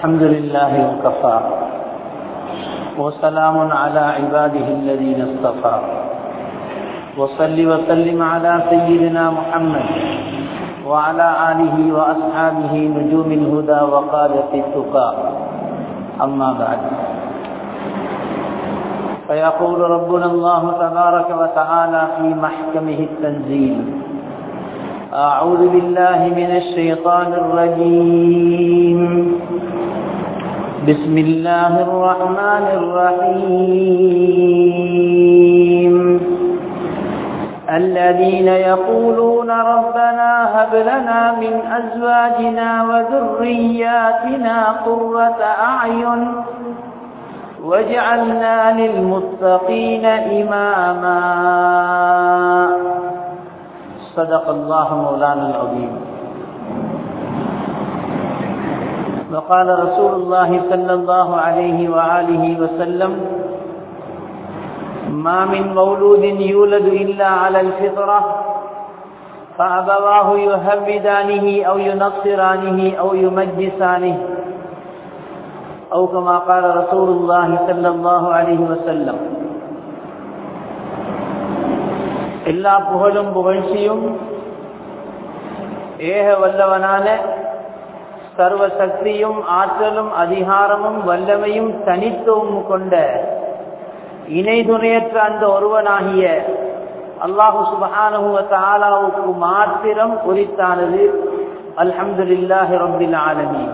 الحمد لله وكفى وسلام على عباده الذين اصطفى وصل وسلم على سيدنا محمد وعلى آله وأصحابه نجوم الهدى وقادة التقى أما بعد فيقول ربنا الله تبارك وتعالى في محكمه التنزيل أعوذ بالله من الشيطان الرجيم بسم الله الرحمن الرحيم الذين يقولون ربنا هب لنا من أزواجنا وذرياتنا قرة أعين واجعلنا للمتقين إماما صدق الله مولانا العظيم وقال رسول الله صلى الله عليه وآله وسلم ما من مولود يولد إلا على الفطرة فأبواه يهودانه أو ينصرانه أو يمجسانه أو كما قال رسول الله صلى الله عليه وسلم எல்லா புகழும் புகழ்ச்சியும் ஏக வல்லவனான சர்வ சக்தியும் ஆற்றலும் அதிகாரமும் வல்லமையும் தனித்துவம் கொண்ட இணை துணையற்ற அந்த ஒருவனாகிய அல்லாஹு சுபஹானுவ தாலாவுக்கு மாத்திரம் குறித்தானது அல்ஹம்துலில்லாஹி ரப்பில் ஆலமீன்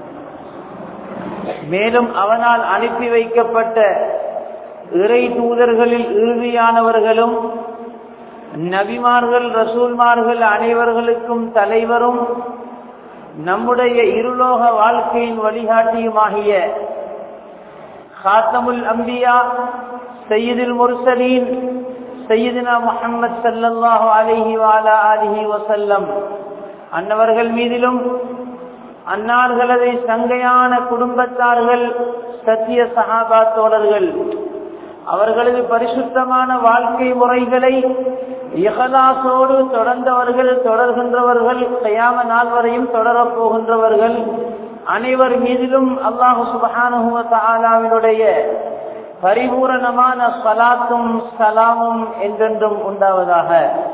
மேலும் அவனால் அனுப்பி வைக்கப்பட்ட இறை தூதர்களில் இறுதியானவர்களும் நபிமார்கள் ரசூல்மார்கள் அனைவர்களுக்கும் தலைவரும் நம்முடைய இருலோக வாழ்க்கையின் வழிகாட்டியுமாகிய ஹாத்தமுல் அம்பியா சையீதுல் முர்சலீன் சையீதுனா முஹம்மது சல்லல்லாஹு அலைஹி வாலா அலிஹி வசல்லம் அன்னவர்கள் மீதிலும் அன்னார்களது சங்கையான குடும்பத்தார்கள் சத்திய சகாபா தோழர்கள் அவர்களது பரிசுத்தமான வாழ்க்கை முறைகளை இகலாசோடு தொடர்ந்தவர்கள் தொடர்கின்றவர்கள் கயாம நாள் வரையும் தொடரப் போகின்றவர்கள் அனைவர் மீதிலும் அல்லாஹு சுபஹானுடைய பரிபூரணமான சலாத்தும் சலாமும் என்றென்றும் உண்டாவதாக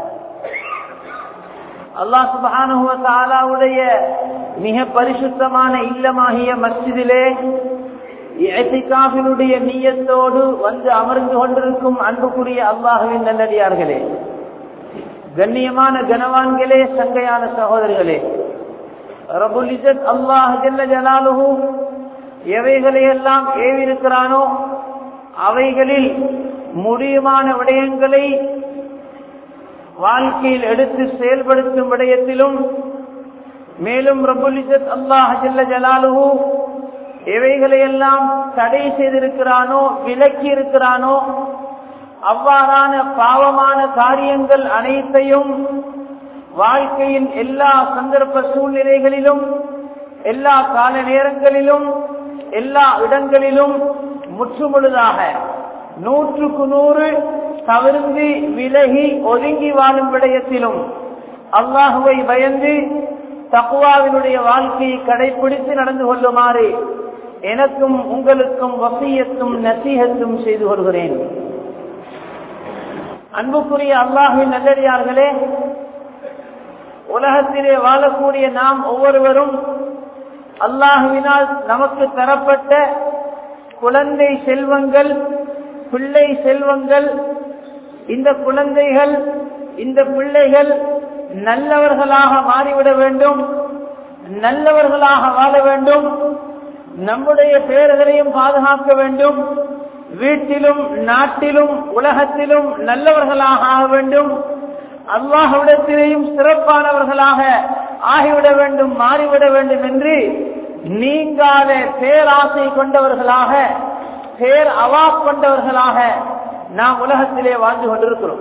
அல்லாஹ் சுபஹானுடைய மிக பரிசுத்தமான இல்லமாகிய மஸ்ஜிதிலே இயற்கைக்காவினுடைய நீயத்தோடு வந்து அமர்ந்து கொண்டிருக்கும் அன்புக்குரிய அல்லாஹுவின் நல்லடியார்களே கண்ணியமான கனவான்களே சங்கையான சகோதரர்களே ரபுல் இசத் அல்லாஹ் ஜல்ல ஜலாலுஹு எவைகளை எல்லாம் ஏவிருக்கிறானோ அவைகளில் முடியுமான விடயங்களை வாழ்க்கையில் எடுத்து செயல்படுத்தும் விடயத்திலும் மேலும் ரபுல் இசத் அல்லாஹ் ஜல்ல ஜலாலுஹு எவைகளை எல்லாம் தடை செய்திருக்கிறானோ விலக்கி இருக்கிறானோ அவ்வாறான பாவமான காரியங்கள் அனைத்தையும் வாழ்க்கையின் எல்லா சந்தர்ப்ப சூழ்நிலைகளிலும் எல்லா கால நேரங்களிலும் எல்லா இடங்களிலும் முற்றுமுழுதாக நூற்றுக்கு நூறு தவிர்ந்து விலகி ஒதுங்கி வாழும் விடயத்திலும் அல்லாஹுவை பயந்து தக்குவாவினுடைய வாழ்க்கையை கடைபிடித்து நடந்து கொள்ளுமாறு எனக்கும் உங்களுக்கும் வசியத்தும் நசீகத்தும் செய்து கொள்கிறேன் அன்புக்குரிய அல்லாஹின் நல்லடியார்களே உலகத்திலே வாழக்கூடிய நாம் ஒவ்வொருவரும் அல்லாஹுவினால் நமக்கு தரப்பட்ட குழந்தை செல்வங்கள் பிள்ளை செல்வங்கள் இந்த குழந்தைகள் இந்த பிள்ளைகள் நல்லவர்களாக மாறிவிட வேண்டும் நல்லவர்களாக வாழ வேண்டும் நம்முடைய பெயர்களையும் பாதுகாக்க வேண்டும் வீட்டிலும் நாட்டிலும் உலகத்திலும் நல்லவர்களாக ஆக வேண்டும் அல்லாஹ்விடத்திலேயும் சிறப்பானவர்களாக ஆகிவிட வேண்டும் மாறிவிட வேண்டும் என்று நீங்காத பேராசை கொண்டவர்களாக பேர் அவா கொண்டவர்களாக நாம் உலகத்திலே வாழ்ந்து கொண்டிருக்கிறோம்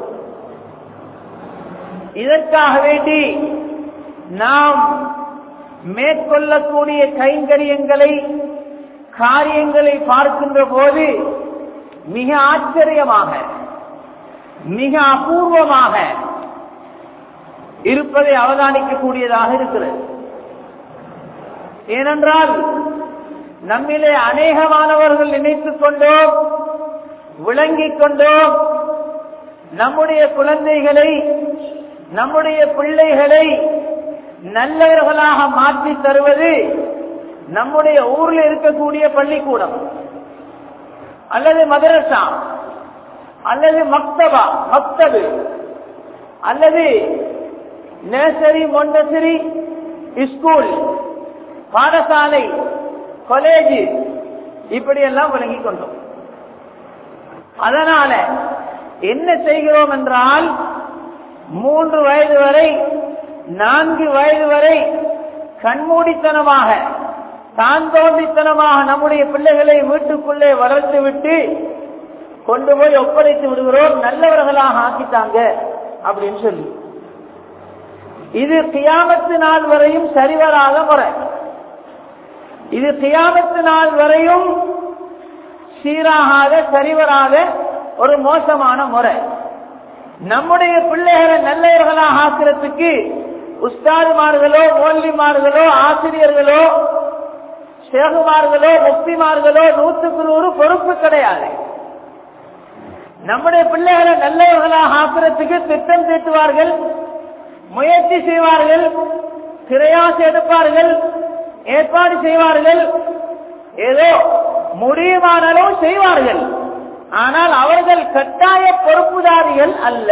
இதற்காக வேண்டி நாம் மேற்கொள்ளக்கூடிய கைங்கரியங்களை காரியங்களை பார்க்கின்ற போது மிக ஆச்சரியமாக மிக அபூர்வமாக இருப்பதை அவதானிக்கக்கூடியதாக இருக்கிறது ஏனென்றால் நம்மிலே அநேகமானவர்கள் நினைத்துக் கொண்டோம் விளங்கிக் கொண்டோம் நம்முடைய குழந்தைகளை நம்முடைய பிள்ளைகளை நல்லவர்களாக மாற்றி தருவது நம்முடைய ஊர்ல இருக்கக்கூடிய பள்ளிக்கூடம் அல்லது மதரசா அல்லது மக்தபா மக்தபு அல்லது நர்சரி மொண்டசரி ஸ்கூல் பாடசாலை காலேஜ் இப்படியெல்லாம் விளங்கிக் கொண்டோம் அதனால என்ன செய்கிறோம் என்றால் மூன்று வயது வரை நான்கு வயது வரை கண்மூடித்தனமாக தான் தோன்றித்தனமாக நம்முடைய பிள்ளைகளை வீட்டுக்குள்ளே வளர்த்து விட்டு கொண்டு போய் ஒப்படைத்து விடுகிறோம் நல்லவர்களாக ஆக்கிட்டாங்க அப்படின்னு சொல்லி இது கியாமத்து நாள் வரையும் சரிவராத முறை இது கியாமத்து நாள் வரையும் சீராகாத சரிவராத ஒரு மோசமான முறை நம்முடைய பிள்ளைகளை நல்லவர்களாக ஆக்கிறதுக்கு உஸ்தாதுமார்களோ மோல்விமார்களோ ஆசிரியர்களோ சேகுமார்களோ முக்திமார்களோ நூற்றுக்கு நூறு பொறுப்பு கிடையாது நம்முடைய பிள்ளைகளை நல்லவர்களாக ஆக்கிறதுக்கு திட்டம் தீட்டுவார்கள் முயற்சி செய்வார்கள் திரையாசு எடுப்பார்கள் ஏற்பாடு செய்வார்கள் ஏதோ முடியுமானாலும் செய்வார்கள் ஆனால் அவர்கள் கட்டாய பொறுப்புதாரிகள் அல்ல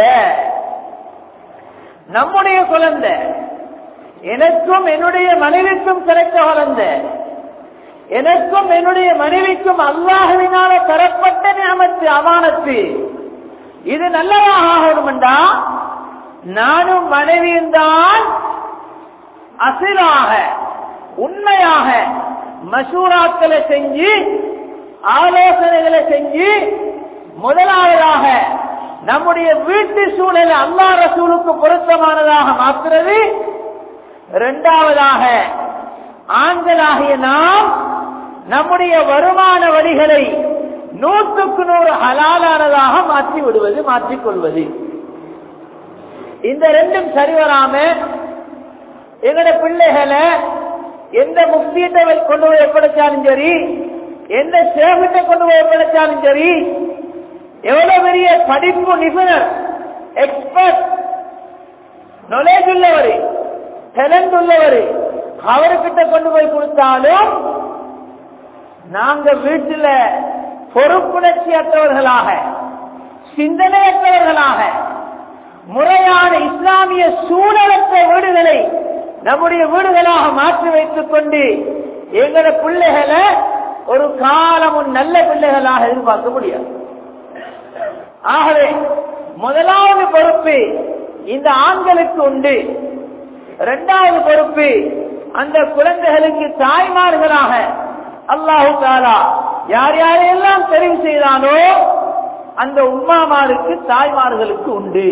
நம்முடைய குழந்தை எனக்கும் என்னுடைய மனைவிக்கும் கிடைத்த குழந்தை எனக்கும் என்னுடைய மனைவிக்கும் அல்லாஹுவினால தரப்பட்ட நியமத்து அமானத்து இது நல்லதாக ஆகணும்டா நானும் மனைவியும் தான் அசிலாக உண்மையாக மசூராக்களை செஞ்சு ஆலோசனைகளை செஞ்சு முதலாவதாக நம்முடைய வீட்டு சூழலை அல்லா ரசூலுக்கு பொருத்தமானதாக மாற்றுறது இரண்டாவதாக ஆண்களாகிய நாம் நம்முடைய வருமான வழிகளை நூற்றுக்கு நூறு ஹலாலானதாக மாற்றி விடுவது மாற்றிக்கொள்வது இந்த ரெண்டும் சரிவராம எங்கட பிள்ளைகளை எந்த முக்தியத்தை கொண்டு போய் ஒப்படைச்சாலும் சரி எந்த சேகத்தை கொண்டு போய் ஒப்படைச்சாலும் சரி எவ்வளவு பெரிய படிப்பு நிபுணர் எக்ஸ்பர்ட் நாலேஜ் உள்ளவர் டேலண்ட் உள்ளவர் அவர்கிட்ட கொண்டு போய் கொடுத்தாலும் நாங்க வீட்டுல பொறுப்புணர்ச்சி அற்றவர்களாக சிந்தனையற்றவர்களாக முறையான இஸ்லாமிய சூழலற்ற வீடுகளை நம்முடைய வீடுகளாக மாற்றி வைத்துக் கொண்டு எங்கள பிள்ளைகளை ஒரு காலமும் நல்ல பிள்ளைகளாக எதிர்பார்க்க முடியாது ஆகவே முதலாவது பொறுப்பு இந்த ஆண்களுக்கு உண்டு இரண்டாவது பொறுப்பு அந்த குழந்தைகளுக்கு தாய்மார்களாக அல்லாஹு தாலா யார் யாரையெல்லாம் தெரிவு செய்தானோ அந்த உம்மாமாருக்கு தாய்மார்களுக்கு உண்டு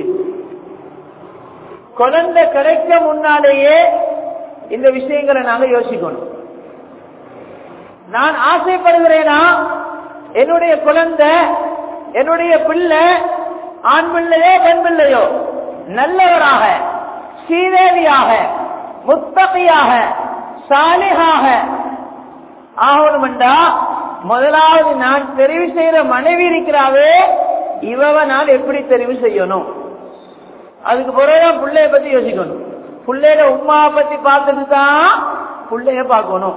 குழந்தை கிடைக்க முன்னாலேயே இந்த விஷயங்களை நாங்க யோசிக்கணும் நான் ஆசைப்படுகிறேனா என்னுடைய குழந்தை என்னுடைய பிள்ளை ஆண் பிள்ளையோ பெண் பிள்ளையோ நல்லவராக ஸ்ரீதேவியாக முத்தகையாக சாலிகாக ஆகணும்டா முதலாவது நான் தெரிவு செய்யற மனைவி இருக்கிறாவே இவவ நான் எப்படி தெரிவு செய்யணும் அதுக்கு பிறகுதான் பிள்ளைய பத்தி யோசிக்கணும் பிள்ளையோட உமாவை பத்தி பார்த்துட்டு தான் பிள்ளைய பார்க்கணும்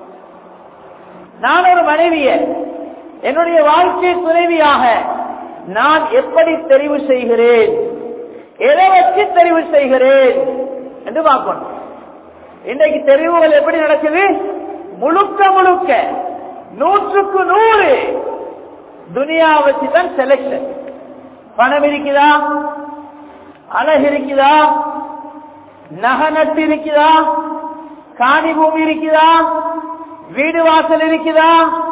நான் ஒரு மனைவிய என்னுடைய வாழ்க்கை துணைவியாக நான் எப்படி தெரிவு செய்கிறேன் எதை வச்சு தெரிவு செய்கிறேன் என்று பார்க்கணும் இன்றைக்கு தெரிவுகள் எப்படி நடக்குது முழுக்க முழுக்க நூற்றுக்கு நூறு துனியா வச்சு தான் செலக்ஷன் பணம் இருக்குதா அழகு இருக்குதா நகை நட்டு இருக்குதா காணி பூமி இருக்குதா வீடு வாசல் இருக்குதா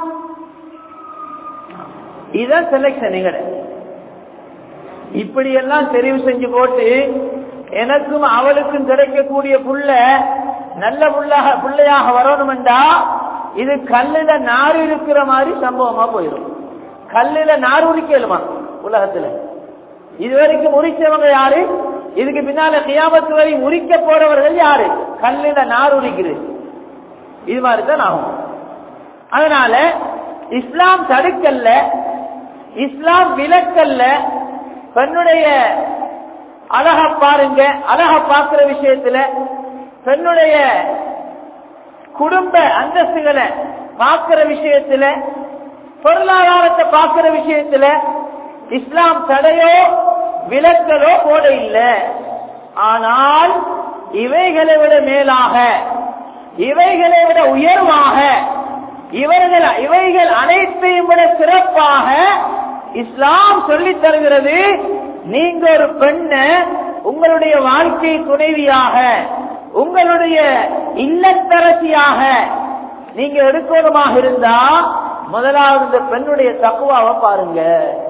இதான் செலக்ஷன் எங்கட இப்படி எல்லாம் தெரிவு செஞ்சு போட்டு எனக்கும் அவளுக்கும் கிடைக்கக்கூடிய புள்ள நல்ல புள்ளாக பிள்ளையாக வரணும்டா இது கல்லுல நாறு இருக்கிற மாதிரி சம்பவமா போயிடும் கல்லுல நாறு உரிக்கலுமா உலகத்துல இது வரைக்கும் உரிச்சவங்க யாரு இதுக்கு பின்னால கியாமத்து வரை உரிக்க போறவர்கள் யாரு கல்லுல நார் உரிக்கிறது இது மாதிரி தான் ஆகும் அதனால இஸ்லாம் தடுக்கல்ல இஸ்லாம் விலக்கல்ல பெண்ணுடைய அழக பாருங்க அழக பார்க்கிற விஷயத்துல பெண்ணுடைய குடும்ப அந்தஸ்துகளை பார்க்கிற விஷயத்துல பொருளாதாரத்தை பார்க்கிற விஷயத்துல இஸ்லாம் தடையோ விலக்கலோ போட இல்லை ஆனால் இவைகளை விட மேலாக இவைகளை விட உயர்வாக இவர்கள் இவைகள் அனைத்தையும் விட சிறப்பாக இஸ்லாம் சொல்லித் தருகிறது நீங்க ஒரு பெண்ண உங்களுடைய வாழ்க்கை துணைவியாக உங்களுடைய இல்லத்தரசியாக நீங்க எடுக்கணுமாக இருந்தா முதலாவது இந்த பெண்ணுடைய தக்குவாவை பாருங்க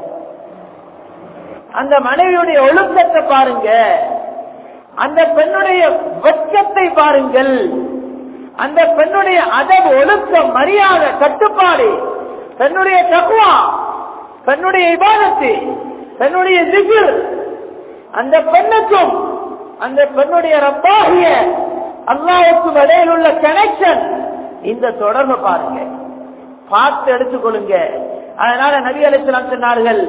அந்த மனைவியுடைய ஒழுக்கத்தை பாருங்க அந்த பெண்ணுடைய வெட்கத்தை பாருங்கள் அந்த பெண்ணுடைய அதவு ஒழுக்கம் மரியாதை கட்டுப்பாடு பெண்ணுடைய தக்குவா பெண்ணுடைய இபாதத்து பெண்ணுடைய திகிர் அந்த பெண்ணுக்கும் அந்த பெண்ணுடைய ரப்பாகிய அல்லாவுக்கும் இடையில் உள்ள கனெக்ஷன் இந்த தொடர்பை பாருங்க பார்த்து எடுத்துக்கொள்ளுங்க அதனால நபி அலிஸ்லாம் சொன்னார்கள்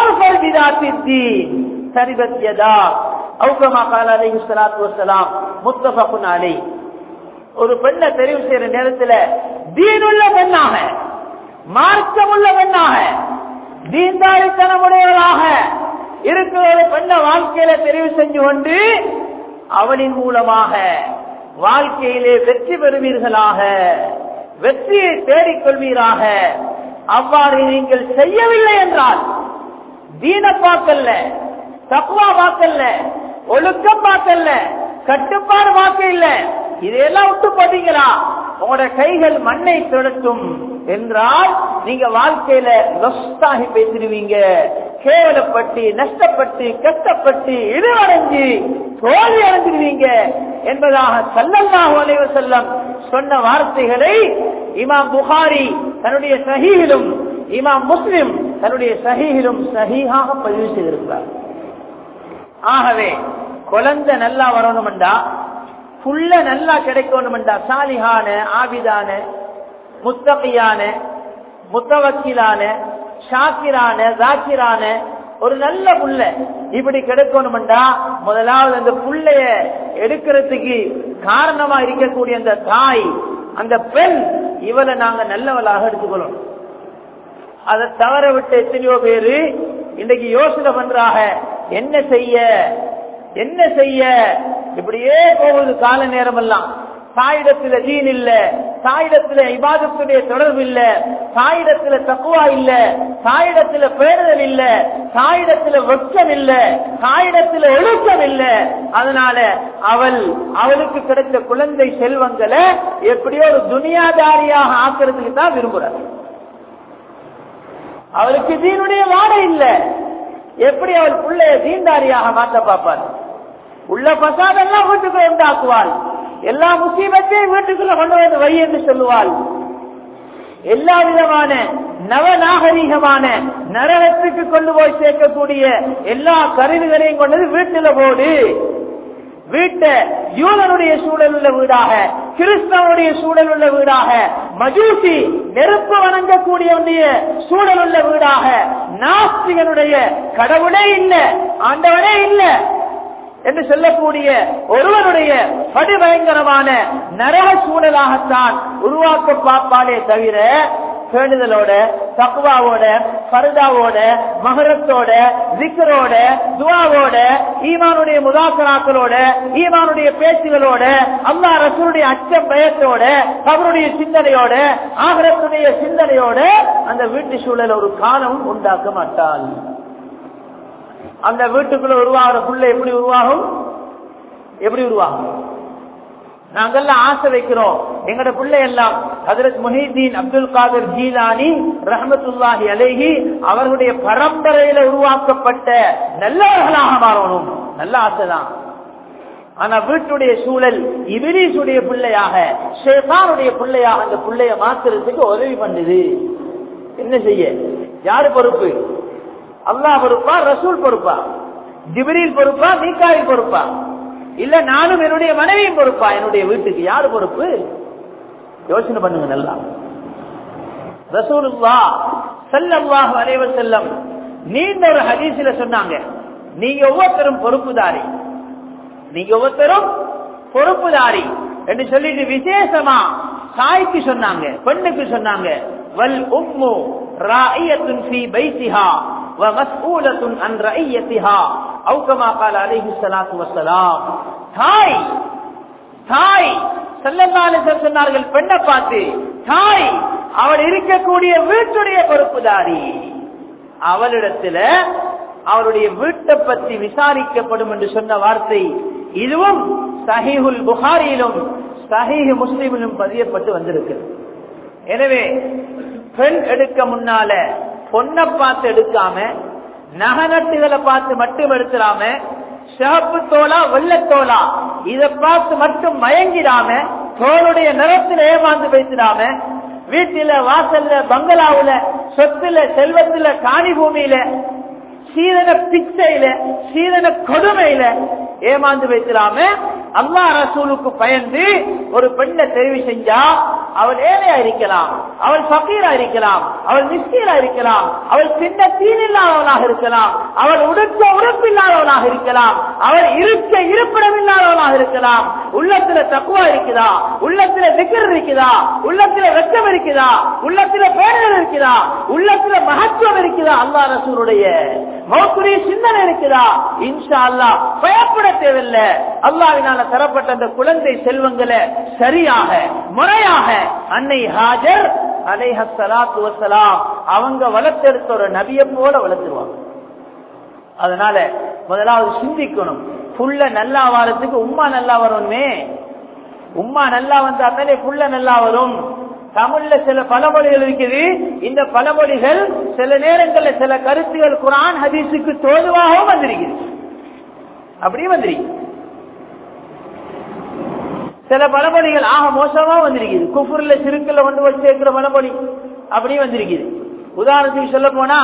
சரிபத்தியதா அவுகமா கால அலைஹி ஸலாத்து வஸலாம் முத்தஃபகுன் அலை ஒரு பெண்ணை தெரிவு செய்யற நேரத்துல தீனுள்ள பெண்ணாக மார்க்கமுள்ள பெண்ணாக தீன்தாரித்தனமுடையவளாக இருக்கிற ஒரு பெண்ணை வாழ்க்கையில தெரிவு செஞ்சு கொண்டு அவளின் மூலமாக வாழ்க்கையிலே வெற்றி பெறுவீர்களாக வெற்றியை தேடிக்கொள்வீராக அவ்வாறு நீங்கள் செய்யவில்லை என்றால் தீன பார்க்கல்ல தக்குவா பார்க்கல்ல ஒழுக்கம் பார்க்கல்ல கட்டுப்பாடு பார்க்க இல்ல இதையெல்லாம் விட்டு போட்டீங்களா உங்களோட கைகள் மண்ணை திரட்டும் என்றால் நீங்க வாழ்க்கையில நொஸ்டாகி பேசிடுவீங்க கேவலப்பட்டு நஷ்டப்பட்டு கஷ்டப்பட்டு இடுவடைஞ்சு தோல்வி அடைஞ்சிடுவீங்க என்பதாக சல்லல்லாஹு அலைஹி வஸல்லம் சொன்ன வார்த்தைகளை இமாம் புகாரி தன்னுடைய சஹீஹிலும் இமாம் முஸ்லிம் தன்னுடைய சஹீஹிலும் சஹீஹாக பதிவு செய்திருக்கிறார் ஆகவே குழந்தை நல்லா வரணும்டா புள்ள நல்லா கிடைக்கணும்டா சாலிஹான ஆபிதான முத்தகையான முத்தவக்கிலான ஷாக்கிரான ஜாக்கிரான ஒரு நல்ல புள்ள இப்படி கிடைக்கணும்டா முதலாவது அந்த புள்ளைய எடுக்கிறதுக்கு காரணமா இருக்கக்கூடிய அந்த தாய் அந்த பெண் இவளை நாங்க நல்லவளாக எடுத்துக்கொள்ளணும் அதை தவற விட்டு எத்தனையோ பேரு இன்னைக்கு யோசனை பண்றாங்க என்ன செய்ய என்ன செய்ய இப்படியே போகுது கால நேரம் எல்லாம் தாயிடத்துல தீன் இல்ல தாயிடத்துல இபாதத்துடைய தொடர்பு இல்ல தாயிடத்துல தக்குவா இல்ல தாயிடத்துல பேறுதல் இல்ல தாயிடத்துல வெட்கம் இல்ல தாயிடத்துல ஒழுக்கம் இல்ல அதனால அவள் அவளுக்கு கிடைத்த குழந்தை செல்வங்களை எப்படியோ ஒரு துனியாதாரியாக ஆக்குறதுக்கு தான் விரும்புறார் அவளுக்கு தீனுடைய வாடை இல்ல எப்படி அவள் பிள்ளைய தீன்தாரியாக மாற்ற பார்ப்பார் உள்ள பசாதெல்லாம் வீட்டுக்குள்ள உண்டாக்குவாள் எல்லா முசீபத்தையும் வீட்டுக்குள்ள கொண்டு வந்து வை என்று சொல்லுவாள் எல்லா விதமான நவநாகரீகமான நரகத்துக்கு கொண்டு போய் சேர்க்கக்கூடிய எல்லா கருவிகளையும் கொண்டது வீட்டுல போடு வீட்டை யூதனுடைய சூழல் உள்ள வீடாக கிறிஸ்தவனுடைய சூழல் உள்ள வீடாக மஜூசி நெருப்பு வணங்கக்கூடிய சூழல் உள்ள வீடாக நாஸ்திகனுடைய கடவுளே இல்ல ஆண்டவனே இல்ல என்று சொல்லக்கூடிய ஒருவருடைய படுபயங்கரமான நரக சூழலாகத்தான் உருவாக்க பார்ப்பானே தவிர பேணுதலோட தக்குவாவோட பருதாவோட மகரத்தோட ஜிக்கரோட துவாவோட ஈமானுடைய முதாக்கராக்களோட ஈமானுடைய பேச்சுகளோட அல்லா ரசூலுடைய அச்ச பயத்தோட அவருடைய சிந்தனையோட ஆகரத்துடைய சிந்தனையோட அந்த வீட்டு சூழல் ஒரு காலம் உண்டாக்க மாட்டாள் அந்த வீட்டுக்குள்ள உருவாகிற புள்ள எப்படி உருவாகும் எப்படி உருவாகும் நாங்கெல்லாம் ஆசை வைக்கிறோம் எங்கட பிள்ளை எல்லாம் ஹதரத் முஹீதீன் அப்துல் காதர் ஜீலானி ரஹமத்துல்லாஹி அலேஹி அவர்களுடைய பரம்பரையில உருவாக்கப்பட்ட நல்லவர்களாக மாறணும் நல்ல ஆசைதான் ஆனா வீட்டுடைய சூழல் இபிரிசுடைய பிள்ளையாக ஷேகானுடைய பிள்ளையாக அந்த பிள்ளைய மாத்துறதுக்கு உதவி பண்ணுது என்ன செய்ய யாரு பொறுப்பு அல்லாஹ் பொறுப்பா ரசூல் பொறுப்பா ஜிபிரில் பொறுப்பா மீக்காயில் பொறுப்பா இல்ல நானும் என்னுடைய மனைவியும் பொறுப்பா என்னுடைய வீட்டுக்கு யாரு பொறுப்பு யோசனை பண்ணுங்க நல்லா ரசூலுல்லா ஸல்லல்லாஹு அலைஹி வஸல்லம் நீண்ட ஒரு ஹதீஸ்ல சொன்னாங்க நீங்க ஒவ்வொருத்தரும் பொறுப்புதாரி நீங்க ஒவ்வொருத்தரும் பொறுப்புதாரி என்று சொல்லிட்டு விசேஷமா தாய்க்கு சொன்னாங்க பெண்ணுக்கு சொன்னாங்க வல் உம்மு ராயியத்துன் ஃபீ பைத்திஹா வ மஸ்ஊலத்துன் அன் ரஐயத்திஹா அவு கமா قال عليه الصلاه والسلام தாய் தாய் செல்லல்லாலே சொன்னார்கள் பெண்ணை பார்த்து தாய் அவள் இருக்கக்கூடிய வீட்டுடைய பொறுப்புதாரி அவளிடத்துல அவருடைய வீட்டை பற்றி விசாரிக்கப்படும் என்று சொன்ன வார்த்தை இதுவும் சஹீஹுல் புகாரியிலும் சஹீஹ் முஸ்லிமிலும் பதியப்பட்டு வந்திருக்கிறது எனவே பெண் எடுக்க முன்னால பொண்ணை பார்த்து எடுக்காம நகநட்டுகளை பார்த்து மட்டும் எடுத்துடாம சிவப்பு தோலா வெள்ளத்தோலா இதை பார்த்து மட்டும் மயங்கிடாம தோளுடைய நிறத்தில் ஏமாந்து வைத்திடாம வீட்டில வாசல்ல பங்களாவுல சொத்துல செல்வத்துல காணி பூமியில சீதன பிச்சையில சீதன கொடுமையில ஏமாந்து வைத்திடாம அல்லா ரசூலுக்கு பயந்து ஒரு பெண்ணை தெரிவு செஞ்சா அவள் ஏழையா இருக்கலாம் அவள் பக்கீரா இருக்கலாம் அவள் மிஸ்கீரா இருக்கலாம் அவள் சின்ன தீனில்லாதவளாக இருக்கலாம் அவள் உடுக்க உறுப்பில்லாதவளாக இருக்கலாம் அவள் இருக்க இருப்பிடம் இல்லாதவளாக இருக்கலாம் உள்ளத்துல தக்குவா இருக்குதா உள்ளத்துல திக்கர் இருக்குதா உள்ளத்துல வெக்கம் இருக்குதா உள்ளத்துல பேரல் இருக்குதா உள்ளத்துல மகத்துவம் இருக்குதா அல்லா ரசூலுடைய மௌக்குரிய சிந்தனை இருக்குதா இன்ஷா அல்லா பயப்பட தேவையில்லை அல்லாவினால தரப்பட்ட அந்த குழந்தை செல்வங்களை சரியாக முறையாக அன்னை ஹாஜர் அலைஹ சலாத்து வசலாம் அவங்க வளர்த்தெடுத்த ஒரு நபியை போல வளர்த்துருவாங்க அதனால முதலாவது சிந்திக்கணும் புள்ள நல்லா வாரத்துக்கு உம்மா நல்லா வரும்னே உம்மா நல்லா வந்தா தானே புள்ள நல்லா வரும் தமிழ்ல சில பழமொழிகள் இருக்குது இந்த பழமொழிகள் சில நேரங்கள்ல சில கருத்துகள் குரான் ஹதீஸுக்கு தோதுவாகவும் வந்திருக்குது அப்படியே வந்திருக்கு சில பழமொழிகள் ஆக மோசமா வந்திருக்குது குஃபுர்ல சிறுக்குல கொண்டு வச்சு சேர்க்கிற பழமொழி அப்படியே வந்திருக்குது உதாரணத்துக்கு சொல்ல போனா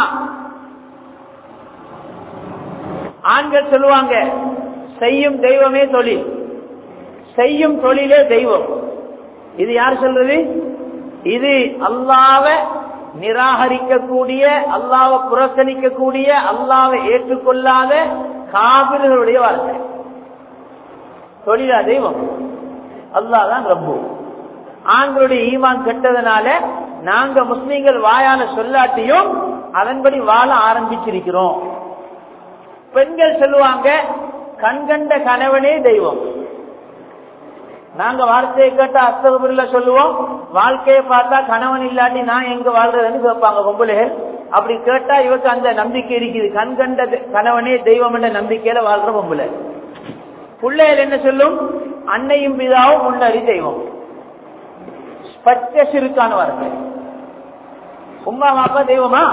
ஆண்கள் சொல்லுவாங்க செய்யும் தெய்வமே தொழில் செய்யும் தொழிலே தெய்வம் இது யார் சொல்றது இது அல்லாவ நிராகரிக்கக்கூடிய அல்லாவை புறக்கணிக்கக்கூடிய அல்லாவை ஏற்றுக்கொள்ளாத காவிர்களுடைய வார்த்தை தொழிலா தெய்வம் அல்லாதான் ரப்பு ஆண்களுடைய ஈமான் கெட்டதுனால நாங்க முஸ்லீம்கள் வாயால சொல்லாட்டியும் அதன்படி வாழ ஆரம்பிச்சிருக்கிறோம் பெண்கள் சொல்லுவாங்க கண்கண்ட கணவனே தெய்வம் நாங்க வார்த்தையை கேட்டா அஸ்தகபுரில சொல்லுவோம் வாழ்க்கையை பார்த்தா கணவன் இல்லாட்டி நான் எங்க வாழ்றதுன்னு கேட்பாங்க பொம்பளைகள் அப்படி கேட்டா இவருக்கு அந்த நம்பிக்கை இருக்குது கண்கண்ட கணவனே தெய்வம் என்ற நம்பிக்கையில வாழ்ற பொம்பளை பிள்ளைகள் என்ன சொல்லும் அன்னையும் பிதாவும் முன்னறி தெய்வம் பச்சை சிறுக்கான வார்த்தை உமா பாப்பா தெய்வமா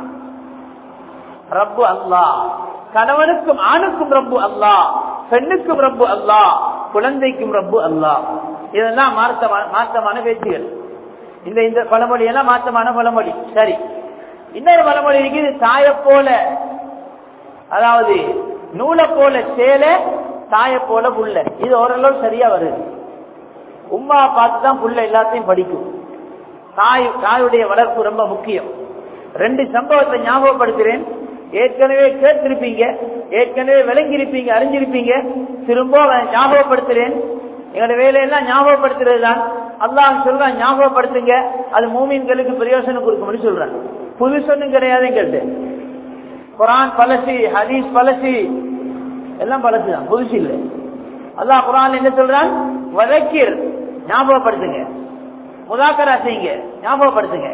ரப்பு அல்லா கணவனுக்கும் ஆணுக்கும் ரப்பு அல்லா பெண்ணுக்கும் ரப்பு அல்லா குழந்தைக்கும் ரப்பு அல்லா இதெல்லாம் மாற்றமான மாற்றமான பேச்சுகள் இந்த இந்த பழமொழி எல்லாம் மாற்றமான பழமொழி சரி இன்னொரு பழமொழி இருக்குது தாய போல அதாவது நூலை போல சேலை தாய போல புள்ள இது ஓரளவு சரியா வருது உமா பார்த்து தான் புள்ள எல்லாத்தையும் படிக்கும் தாய் தாயுடைய வளர்ப்பு ரொம்ப முக்கியம் ரெண்டு சம்பவத்தை ஞாபகப்படுத்துறேன் ஏற்கனவே கேட்டிருப்பீங்க ஏற்கனவே விளங்கியிருப்பீங்க அறிஞ்சிருப்பீங்க திரும்ப ஞாபகப்படுத்துறேன் எங்களோட வேலையெல்லாம் ஞாபகப்படுத்துறது தான் அல்லாஹ் சொல்றான் ஞாபகப்படுத்துங்க அது மூமின்களுக்கு பிரயோசனம் கொடுக்கும்னு சொல்றான் புதுசொன்னும் கிடையாது எங்கள்கிட்ட குரான் பழசு ஹதீஸ் பழசு எல்லாம் பழசுதான் புதுசு இல்லை அல்லாஹ் குரான் என்ன சொல்றான் வதக்கீர் ஞாபகப்படுத்துங்க முதாக்கரா செய்யுங்க ஞாபகப்படுத்துங்க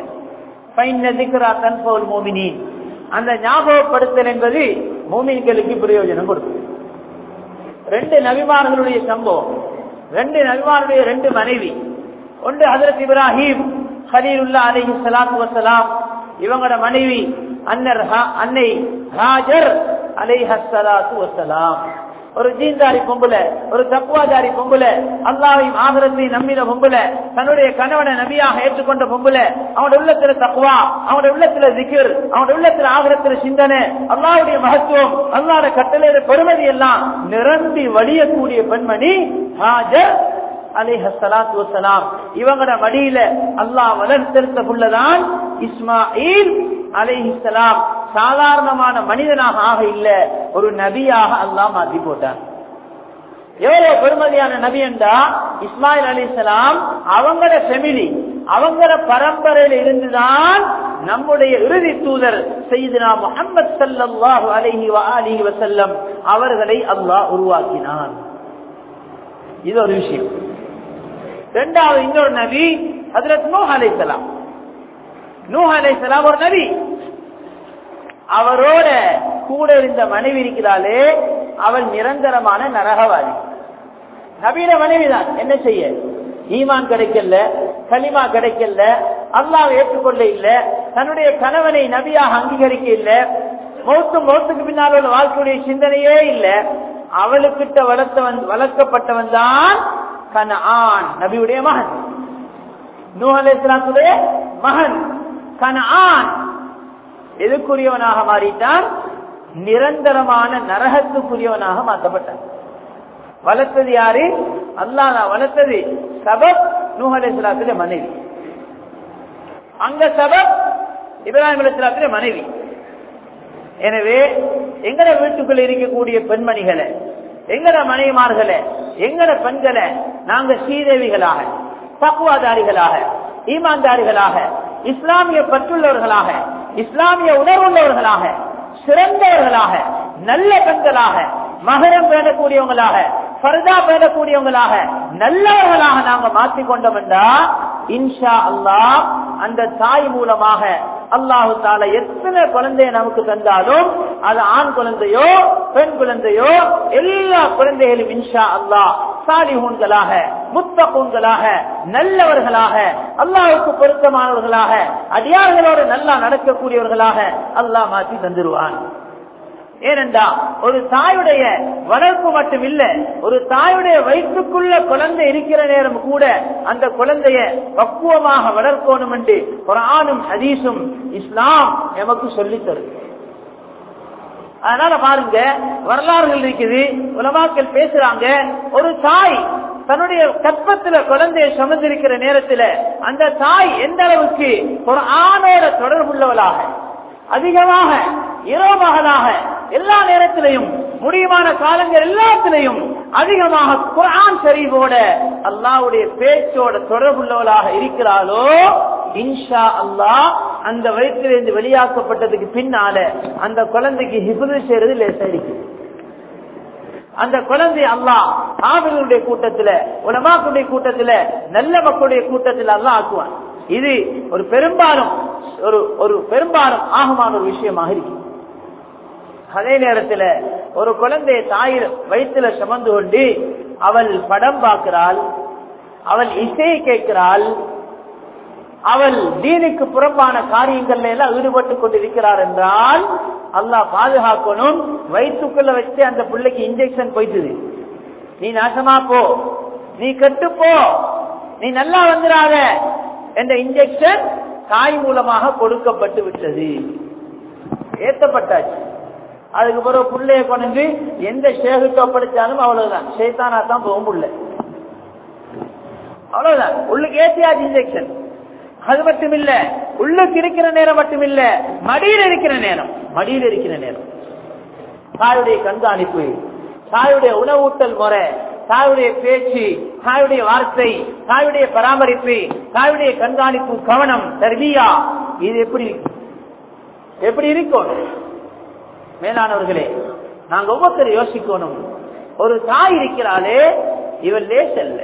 மோமினின் அந்த ஞாபகப்படுத்தல் என்பது மோமின்களுக்கு பிரயோஜனம் கொடுக்கும் ரெண்டு நபிமார்களுடைய சம்பவம் ரெண்டு நபிமாருடைய ரெண்டு மனைவி ஒன்று ஹதரத் இப்ராஹிம் ஹலீலுல்லா அலஹி சலாத்து வசலாம் இவங்களோட மனைவி அன்னர் அன்னை ஹாஜர் அலைஹலாத்து வசலாம் ஒரு ஜீன்தாரி பொம்புல ஒரு தக்குவாதாரி பொம்புல அல்லாவையும் ஆகரத்தையும் நம்பின பொம்புல தன்னுடைய கணவனை நபியாக ஏற்றுக்கொண்ட பொம்புல அவனோட உள்ளத்துல தக்குவா அவனோட உள்ளத்துல திகிர் அவனோட உள்ளத்துல ஆகரத்துல சிந்தனை அல்லாவுடைய மகத்துவம் அல்லாட கட்டளையோட பெருமதி எல்லாம் நிரம்பி வடியக்கூடிய பெண்மணி ஹாஜர் அலிஹலாத்து வசலாம் இவங்களோட வழியில அல்லாஹ் வளர்த்தெடுத்த புள்ளதான் இஸ்மாயில் அலைஹிஸ்ஸலாம் சாதாரணமான மனிதனாக ஆக இல்ல ஒரு நபியாக அல்லாஹ் மாத்தி போட்டான் எவ்வளவு பெருமதியான நபி என்றா இஸ்மாயில் அலிசலாம் அவங்கள ஃபெமிலி அவங்கள பரம்பரையில இருந்துதான் நம்முடைய இறுதி தூதர் செய்தினா முகமது சல்லாஹு அலஹி அலிஹி வசல்லம் அவர்களை அல்லாஹ் உருவாக்கினான் இது ஒரு விஷயம் இரண்டாவது இன்னொரு நபி ஹதரத் நூஹ் அலைசலாம் நூஹ் அலைசலாம் ஒரு நபி அவரோட கூட இருந்த மனைவி இருக்கிறாளே அவள் நிரந்தரமான நரகவாதி நபீன மனைவிதான் என்ன செய்ய ஈமான் கிடைக்கல கலிமா கிடைக்கல அல்லாஹ் ஏற்றுக்கொள்ள இல்ல தன்னுடைய கணவனை நபியாக அங்கீகரிக்க இல்ல மௌத்து மௌத்துக்கு பின்னால் உள்ள வாழ்க்கையுடைய சிந்தனையே இல்ல அவளுக்கிட்ட வளர்த்தவன் வளர்க்கப்பட்டவன் தான் கன ஆண் நபியுடைய மகன் நூஹலேஸ்லாத்துடைய மகன் கன ஆண் எதுக்குரியவனாக மாறிட்டான் நிரந்தரமான நரகத்துக்குரியவனாக மாற்றப்பட்டான் வளர்த்தது யாரு அல்லாஹ் வளர்த்தது சபப் நூஹலேஸ்லாத்துடைய மனைவி அங்க சபப் இப்ராஹிம் அலிஸ்லாத்துடைய மனைவி எனவே எங்கட வீட்டுக்குள்ள இருக்கக்கூடிய பெண்மணிகளை எங்கட மனைவிமார்களை எங்கட பெண்களை நாங்க ஸ்ரீதேவிகளாக தக்குவாதாரிகளாக ஈமான்தாரிகளாக இஸ்லாமிய பற்றுள்ளவர்களாக இஸ்லாமிய உணர்வுள்ளவர்களாக சிறந்தவர்களாக நல்ல பெண்களாக மகரம் பேணக்கூடியவங்களாக பர்தா பேணக்கூடியவங்களாக நல்லவர்களாக நாங்க மாற்றிக்கொண்டோம் என்றா இன்ஷா அல்லாஹ் அந்த தாய் மூலமாக அல்லாஹு தால எத்தனை குழந்தைய நமக்கு தந்தாலும் அது ஆண் குழந்தையோ பெண் குழந்தையோ எல்லா குழந்தைகளும் இன்ஷா அல்லாஹ் சாலிஹூன்களாக முத்தகூன்களாக நல்லவர்களாக அல்லாஹுக்கு பொருத்தமானவர்களாக அடியார்களோடு நல்லா நடக்கக்கூடியவர்களாக அல்லாஹ் மாற்றி தந்துருவான் ஏனென்றா ஒரு தாயுடைய வளர்ப்பு மட்டும் இல்ல ஒரு தாயுடைய வயிற்றுக்குள்ள குழந்தை இருக்கிற நேரம் கூட அந்த குழந்தைய பக்குவமாக வளர்க்கணும் என்று குரானும் ஹதீஸும் இஸ்லாம் எமக்கு சொல்லித் தரும் அதனால பாருங்க வரலாறுகள் இருக்குது உலமாக்கள் பேசுறாங்க ஒரு தாய் தன்னுடைய கற்பத்துல குழந்தைய சுமந்திருக்கிற நேரத்துல அந்த தாய் எந்த அளவுக்கு ஒரு ஆணோட தொடர்புள்ளவளாக அதிகமாக இரவுமகளாக எல்லா நேரத்திலையும் முடியுமான காலங்கள் எல்லாத்திலையும் அதிகமாக குரான் ஷரீஃபோட அல்லாவுடைய பேச்சோட தொடர்புள்ளவளாக இருக்கிறாளோ இன்ஷா அல்லாஹ் அந்த வயிற்றிலிருந்து வெளியாக்கப்பட்டதுக்கு பின்னால அந்த குழந்தைக்கு ஹிபுது செய்யறது லேசா இருக்குது அந்த குழந்தை அல்லாஹ் ஆவிகளுடைய கூட்டத்துல உலமாக்களுடைய கூட்டத்துல நல்ல மக்களுடைய கூட்டத்தில் அல்லாஹ் ஆக்குவான் இது ஒரு பெரும்பாலும் ஒரு ஒரு பெரும்பாலும் ஆகமான ஒரு விஷயமாக இருக்கு அதே நேரத்தில் ஒரு குழந்தைய தாயிர் வயிற்றுல சுமந்து கொண்டு அவள் படம் பார்க்கிறாள் அவள் இசையை கேட்கிறாள் அவள் தீனுக்கு புறம்பான காரியங்கள்ல எல்லாம் ஈடுபட்டு கொண்டிருக்கிறார் என்றால் அல்லாஹ் பாதுகாக்கணும் வயிற்றுக்குள்ள வச்சு அந்த பிள்ளைக்கு இன்ஜெக்ஷன் போயிட்டுது நீ நாசமா போ நீ கெட்டு போ நீ நல்லா வந்துடாத என்ற இன்ஜெக்ஷன் தாய் மூலமாக கொடுக்கப்பட்டு விட்டது ஏத்தப்பட்டாச்சு அதுக்கு பிறகு புள்ளைய கொண்டு எந்த ஷேகுக்கு ஒப்படைச்சாலும் அவ்வளவுதான் ஷேத்தானா தான் போகும் புள்ள அவ்வளவுதான் உள்ளுக்கு ஏத்தியாச்சு இன்ஜெக்ஷன் அது மட்டும் இல்ல உள்ளுக்கு இருக்கிற நேரம் மட்டும் இல்ல மடியில் இருக்கிற நேரம் மடியில் இருக்கிற நேரம் தாயுடைய கண்காணிப்பு தாயுடைய உணவூட்டல் முறை தாயுடைய பேச்சு தாயுடைய வார்த்தை தாயுடைய பராமரிப்பு தாயுடைய கண்காணிப்பு கவனம் தர்பியா இது எப்படி எப்படி இருக்கும் மேலானவர்களே நாங்க ஒவ்வொருத்தரும் யோசிக்கணும் ஒரு தாய் இருக்கிறாளே இவன் லேசல்ல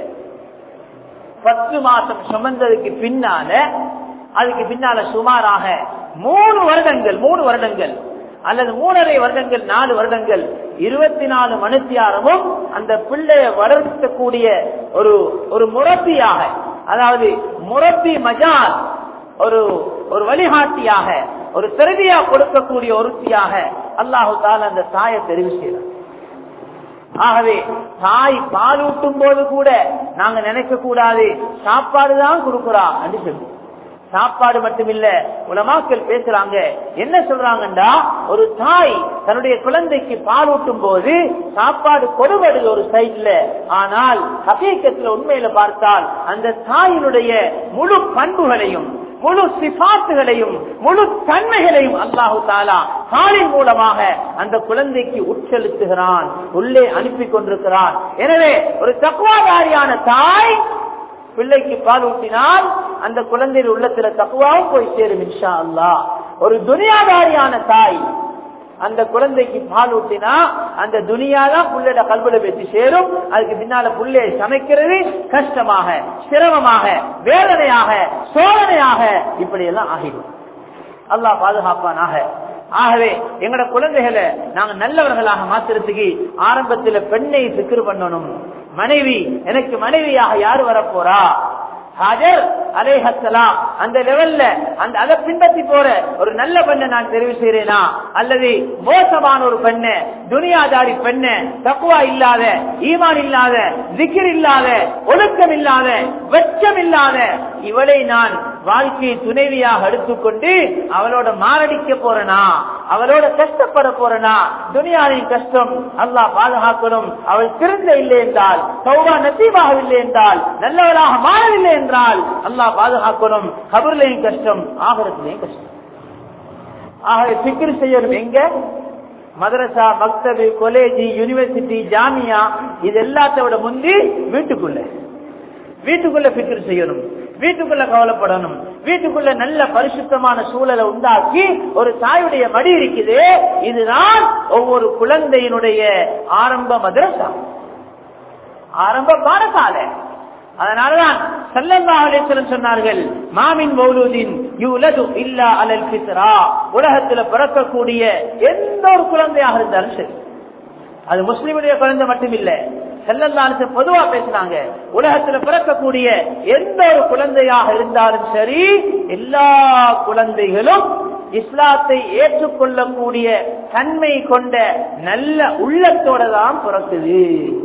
பத்து மாசம் சுமந்ததுக்கு பின்னால அதுக்கு பின்னால சுமாராக மூணு வருடங்கள் மூணு வருடங்கள் அல்லது மூணரை வருடங்கள் நாலு வருடங்கள் இருபத்தி நாலு மனுத்தியாரமும் அந்த பிள்ளைய வளர்க்கக்கூடிய ஒரு ஒரு முரப்பியாக அதாவது முரப்பி மஜால் ஒரு ஒரு வழிகாட்டியாக ஒரு திறமையா கொடுக்கக்கூடிய ஒருத்தியாக அல்லாஹு தால அந்த தாயை தெரிவு செய்யலாம் ஆகவே தாய் பால் ஊட்டும் போது கூட நாங்க நினைக்க கூடாது சாப்பாடு தான் கொடுக்குறா என்று சொல்லி சாப்பாடு மட்டுமில்ல உலமாக்கள் பேசுறாங்க என்ன சொல்றாங்கண்டா ஒரு தாய் தன்னுடைய குழந்தைக்கு பால் ஊட்டும் போது சாப்பாடு கொடுவது ஒரு சைட்ல ஆனால் ஹபீக்கத்துல உண்மையில பார்த்தால் அந்த தாயினுடைய முழு பண்புகளையும் முழு சிபாத்துகளையும் முழு தன்மைகளையும் அல்லாஹு தாலா காலின் மூலமாக அந்த குழந்தைக்கு உட்செலுத்துகிறான் உள்ளே அனுப்பி கொண்டிருக்கிறான் எனவே ஒரு தக்குவாதாரியான தாய் பிள்ளைக்கு பால் ஊட்டினால் அந்த குழந்தையின் உள்ளத்துல தக்குவாவும் போய் சேரும் இன்ஷா அல்லா ஒரு துனியாதாரியான தாய் அந்த குழந்தைக்கு பால் ஊட்டினா அந்த துனியாதான் புள்ளையோட கல்வில வெற்றி சேரும் அதுக்கு பின்னால புள்ளைய சமைக்கிறது கஷ்டமாக சிரமமாக வேதனையாக சோதனையாக இப்படி எல்லாம் ஆகிடும் அல்லாஹ் பாதுகாப்பானாக ஆகவே எங்கட குழந்தைகளை நாங்க நல்லவர்களாக மாத்துறதுக்கு ஆரம்பத்துல பெண்ணை சிக்கிரு பண்ணணும் மனைவி எனக்கு மனைவியாக யாரு வரப்போறா ஹாஜர் அலேஹலாம் அந்த லெவல்ல அந்த அதை பின்பற்றி போற ஒரு நல்ல பெண்ணை நான் தெரிவு செய்யறேனா அல்லது மோசமான ஒரு பெண்ணு துனியாதாரி பெண்ணு தக்குவா இல்லாத ஈமான் இல்லாத திகிர் இல்லாத ஒழுக்கம் இல்லாத வெச்சம் இல்லாத இவளை நான் வாழ்க்கையை துணைவியாக எடுத்துக்கொண்டு அவளோட மாரடிக்க போறனா அவளோட கஷ்டப்பட போறனா துனியாவின் கஷ்டம் அல்லாஹ் பாதுகாக்கணும் அவள் திருந்த இல்லை என்றால் சௌபா நசீபாகவில்லை என்றால் நல்லவளாக மாறவில்லை என்றால் அல்லாஹ் பாதுகாக்கணும் கபர்லையும் கஷ்டம் ஆகரத்திலையும் கஷ்டம் ஆக சிக்கிர் செய்யணும் எங்க மதரசா மக்தபு காலேஜ் யூனிவர்சிட்டி ஜாமியா இது எல்லாத்தோட முந்தி வீட்டுக்குள்ள வீட்டுக்குள்ள பிக்கர் செய்யணும் வீட்டுக்குள்ள கவலைப்படணும் வீட்டுக்குள்ள நல்ல பரிசுத்தமான சூழலை உண்டாக்கி ஒரு தாயுடைய மடி இருக்குது இதுதான் ஒவ்வொரு குழந்தையினுடைய ஆரம்ப மதரசா ஆரம்ப பாடசாலை அதனாலதான் சல்லல்லாஹுலேஸ்வரன் சொன்னார்கள் மாமின் மௌலூதின் யுலது இல்லா அலல் பித்ரா உலகத்துல பிறக்கக்கூடிய எந்த ஒரு குழந்தையாக இருந்தாலும் சரி அது முஸ்லிமுடைய குழந்தை மட்டும் இல்ல செல்லல்லாலும் பொதுவா பேசினாங்க உலகத்துல பிறக்கக்கூடிய எந்த ஒரு குழந்தையாக இருந்தாலும் சரி எல்லா குழந்தைகளும் இஸ்லாத்தை ஏற்றுக்கொள்ளக்கூடிய தன்மை கொண்ட நல்ல உள்ளத்தோட தான் பிறக்குது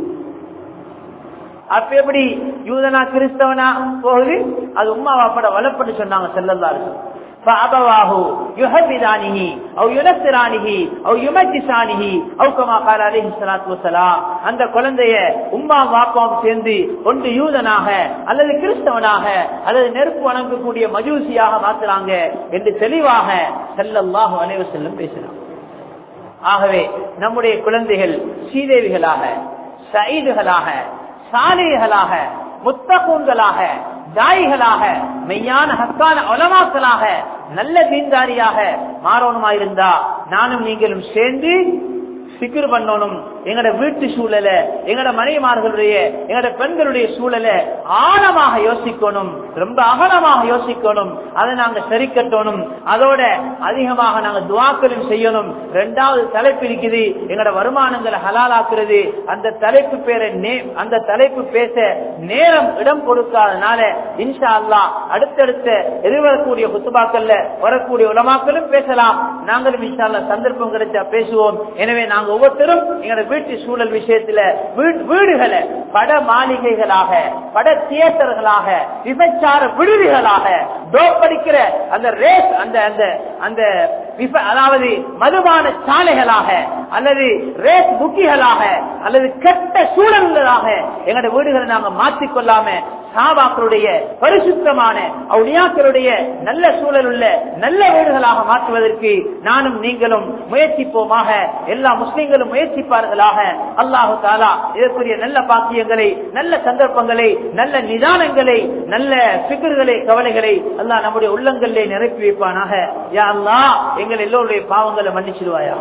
அப்ப எப்படி யூதனா கிறிஸ்தவனா போகுது அது உமா வாப்பட வளப்பட்டு சொன்னாங்க செல்லல்லாரு فأبواه يهبدانه أو ينصرانه أو يمجسانه أو كما قال عليه الصلاة والسلام அந்த குழந்தைய உம்மா வாப்பாவும் சேர்ந்து ஒன்று யூதனாக அல்லது கிறிஸ்தவனாக அல்லது நெருப்பு வணங்கக்கூடிய மஜூசியாக மாத்துறாங்க என்று தெளிவாக செல்லல்லாஹு அனைவர் செல்லும் பேசினார் ஆகவே நம்முடைய குழந்தைகள் சீதேவிகளாக சயீதுகளாக சாலைகளாக முத்தகூன்களாக தாய்களாக மெய்யான ஹக்கான உலமாக்களாக நல்ல தீன்தாரியாக மாறணுமாயிருந்தா நானும் நீங்களும் சேர்ந்து சிக்கிர் பண்ணணும் எங்கட வீட்டு சூழல எங்கட மனைவிமார்களுடைய எங்கட பெண்களுடைய சூழல ஆழமாக யோசிக்கணும் ரொம்ப அகலமாக யோசிக்கணும் அதை நாங்க சரி கட்டணும் அதோட அதிகமாக நாங்க துவாக்களும் செய்யணும் ரெண்டாவது தலைப்பு இருக்குது எங்கட வருமானங்களை ஹலாலாக்குறது அந்த தலைப்பு பேரை அந்த தலைப்பு பேச நேரம் இடம் கொடுக்காதனால இன்ஷா அல்லா அடுத்தடுத்த எதிர்வரக்கூடிய குத்துபாக்கள்ல வரக்கூடிய உலமாக்களும் பேசலாம் நாங்களும் இன்ஷா அல்லா சந்தர்ப்பம் கிடைச்சா பேசுவோம் எனவே நாங்க ஒவ்வொருத்தரும் எங்களோட வீட்டு சூழல் விஷயத்துல வீடுகளை பட மாளிகைகளாக பட தியேட்டர்களாக விபச்சார விடுதிகளாக டோப்படிக்கிற அந்த ரேஸ் அந்த அந்த அந்த அதாவது மதுபான சாலைகளாக அல்லது ரேஸ் புக்கிகளாக அல்லது கெட்ட சூழல்களாக எங்களோட வீடுகளை நாங்க மாற்றிக்கொள்ளாம சாபாக்களுடைய பரிசுத்தமான அவுளியாக்களுடைய நல்ல சூழல் உள்ள நல்ல வீடுகளாக மாற்றுவதற்கு நானும் நீங்களும் முயற்சிப்போமாக எல்லா முஸ்லிம்களும் முயற்சிப்பார்களாக அல்லாஹு தாலா இதற்குரிய நல்ல பாக்கியங்களை நல்ல சந்தர்ப்பங்களை நல்ல நிதானங்களை நல்ல பிகர்களை கவலைகளை அல்லாஹ் நம்முடைய உள்ளங்களிலே நிரப்பி வைப்பானாக யா அல்லா எங்கள் எல்லோருடைய பாவங்களை மன்னிச்சிடுவாயா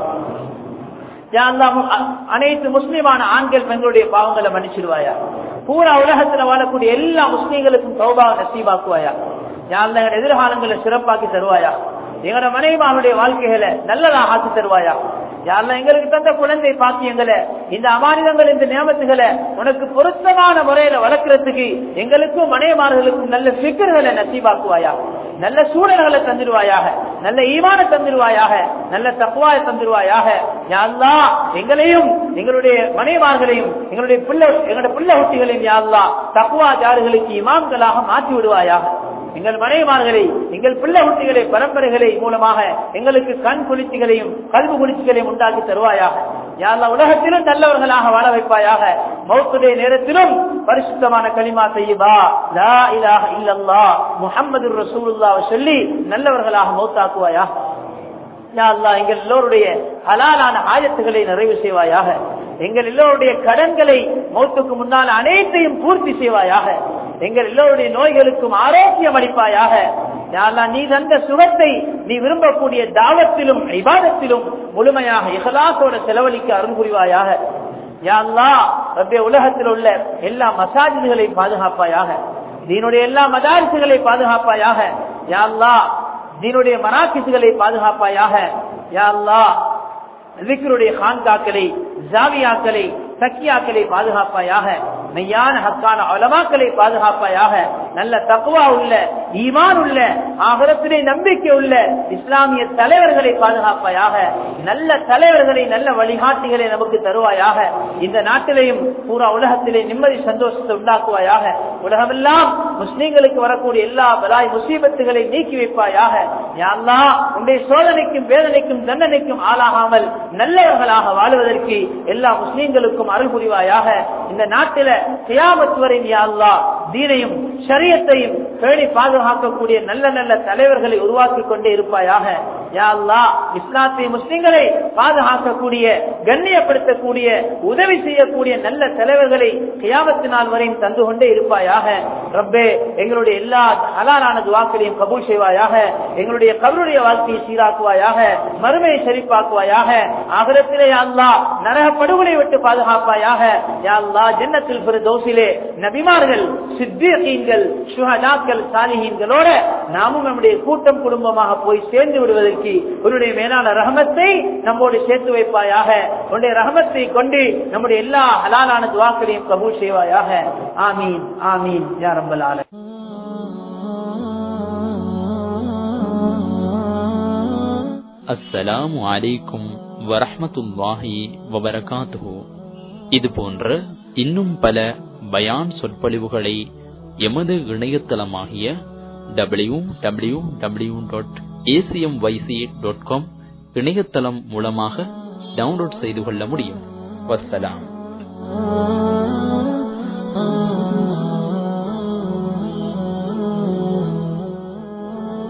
அனைத்து முஸ்லிமான ஆண்கள் பெண்களுடைய பாவங்களை மன்னிச்சிடுவாயா பூரா உலகத்துல வாழக்கூடிய எல்லா முஸ்லீம்களுக்கும் சௌபாக நசீபாக்குவாயா யார் எதிர்காலங்களை சிறப்பாக்கி தருவாயா எங்களோட மனைவிமாருடைய வாழ்க்கைகளை நல்லதாக ஆக்கி தருவாயா யாரெல்லாம் எங்களுக்கு தந்த குழந்தை பாக்கியங்களை இந்த அமானிதங்கள் இந்த நியமத்துகளை உனக்கு பொருத்தமான முறையில வளர்க்கறதுக்கு எங்களுக்கும் மனைவிமார்களுக்கும் நல்ல சிக்கர்களை நசீபாக்குவாயா நல்ல சூழல்களை தந்துடுவாயாக நல்ல ஈமான தந்துடுவாயாக நல்ல தக்குவாய தந்துடுவாயாக யாழ்லா எங்களையும் எங்களுடைய மனைவார்களையும் எங்களுடைய பிள்ளை எங்களுடைய பிள்ளை குட்டிகளையும் யாழ்லா தக்குவா ஜாறுகளுக்கு இமாம்களாக மாற்றி விடுவாயாக எங்கள் மனைவிமார்களை எங்கள் பிள்ளை குட்டிகளை பரம்பரைகளை மூலமாக எங்களுக்கு கண் குளிர்ச்சிகளையும் கல்வி குளிர்ச்சிகளையும் உண்டாக்கி தருவாயாக யாரெல்லாம் உலகத்திலும் நல்லவர்களாக வாழ வைப்பாயாக மௌத்துடைய நேரத்திலும் பரிசுத்தமான களிமா செய்யுபா லா இலாஹ இல்லல்லா முஹம்மது ரசூலுல்லாஹ் சொல்லி நல்லவர்களாக மௌத்தாக்குவாயா யா அல்லாஹ் எங்கள் எல்லோருடைய ஹலாலான ஆயத்துகளை நிறைவு செய்வாயாக எங்கள் எல்லோருடைய கடன்களை மௌத்துக்கு முன்னால் அனைத்தையும் பூர்த்தி செய்வாயாக எங்கள் எல்லோருடைய நோய்களுக்கும் ஆரோக்கியம் அளிப்பாயாக யா அல்லாஹ் நீ தந்த சுகத்தை நீ விரும்பக்கூடிய தாவத்திலும் இபாதத்திலும் முழுமையாக இகலாசோட செலவழிக்க அருள் புரிவாயாக யா அல்லாஹ் ரப்பே உலகத்தில் உள்ள எல்லா மசாஜிதுகளை பாதுகாப்பாயாக தீனுடைய எல்லா மதாரிசுகளை பாதுகாப்பாயாக யா அல்லாஹ் தீனுடைய மராக்கிசுகளை பாதுகாப்பாயாக யா அல்லாஹ் விக்ருடைய கான்காக்களை ஜாவியாக்களை சக்கியாக்களை பாதுகாப்பாயாக மெய்யான ஹக்கான அலமாக்களை பாதுகாப்பாயாக நல்ல தக்குவா உள்ள ஈமான் உள்ள ஆகரத்திலே நம்பிக்கை உள்ள இஸ்லாமிய தலைவர்களை பாதுகாப்பாயாக நல்ல தலைவர்களை நல்ல வழிகாட்டிகளை நமக்கு தருவாயாக இந்த நாட்டிலேயும் பூரா உலகத்திலே நிம்மதி சந்தோஷத்தை உண்டாக்குவாயாக உலகமெல்லாம் முஸ்லீம்களுக்கு வரக்கூடிய எல்லா பலாய் முசீபத்துகளை நீக்கி வைப்பாயாக யாழ்லா உன்னுடைய சோதனைக்கும் வேதனைக்கும் தண்டனைக்கும் ஆளாகாமல் நல்லவர்களாக வாழ்வதற்கு எல்லா முஸ்லீம்களுக்கும் அருள் புரிவாயாக இந்த நாட்டில சியாமத் வரை யாழ்லா தீனையும் சரியத்தையும் பேணி பாதுகாக்கக்கூடிய நல்ல நல்ல தலைவர்களை உருவாக்கி கொண்டே இருப்பாயாக யா அல்லாஹ் இஸ்லாத்திய முஸ்லிம்களை பாதுகாக்கக்கூடிய கண்ணியப்படுத்தக்கூடிய உதவி செய்யக்கூடிய நல்ல தலைவர்களை கியாமத்து நாள் வரையும் தந்து கொண்டே இருப்பாயாக ரப்பே எங்களுடைய எல்லா ஹலாலான துவாக்களையும் கபூல் செய்வாயாக எங்களுடைய கபருடைய வாழ்க்கையை சீராக்குவாயாக மறுமையை செழிப்பாக்குவாயாக ஆகரத்திலே அல்லா நரக படுகொலை விட்டு பாதுகாப்பாயாக யா அல்லா ஜன்னத்தில் தோசிலே நபிமார்கள் சித்தியகீன்கள் சுஹதாக்கள் சாலிஹீன்களோட நாமும் நம்முடைய கூட்டம் குடும்பமாக போய் சேர்ந்து விடுவதற்கு உன்னுடைய மேலான ரஹமத்தை நம்மோடு சேர்த்து வைப்பாயாக உன்னுடைய ரஹமத்தை கொண்டு நம்முடைய எல்லா ஹலாலான துவாக்களையும் கபூல் செய்வாயாக ஆமீன் ஆமீன் யா ரப்பல் ஆலமீன் அஸ்ஸலாமு அலைக்கும் வரஹ்மத்துல்லாஹி வபரகாத்துஹு இது போன்ற இன்னும் பல பயான் சொற்பொழிவுகளை எமது இணையதளமாகிய W W W dot ACM YC dot com இணையதளம் மூலமாக டவுன்லோட் செய்து கொள்ள முடியும் வசலாம்